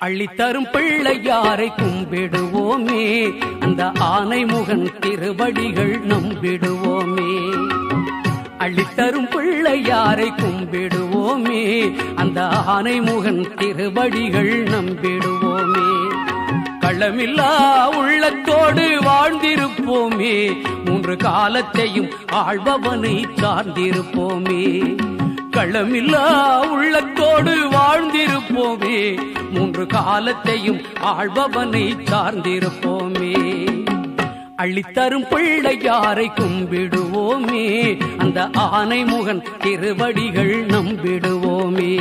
அள்ளித்தரும் பிள்ளையாரை கும்பிடுவோமே அந்த ஆனை முகன் திருவடிகள் நம்பிடுவோமே அள்ளித்தரும் பிள்ளையாரை கும்பிடுவோமே அந்த ஆனை முகன் திருவடிகள் நம்பிடுவோமே களமில்லா உள்ளத்தோடு வாழ்ந்திருப்போமே மூன்று காலத்தையும் ஆழ்பவனை சார்ந்திருப்போமே களமில்லா உள்ளத்தோடு வாழ்ந்திருப்போமே மூன்று காலத்தையும் ஆழ்பவனை சார்ந்திருப்போமே அள்ளித்தரும் பிள்ளையாரை கும்பிடுவோமே அந்த ஆனை முகன் திருவடிகள் நம்பிடுவோமே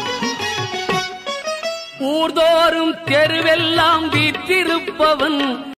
ஊர்தோறும் தெருவெல்லாம் வீற்றிருப்பவன்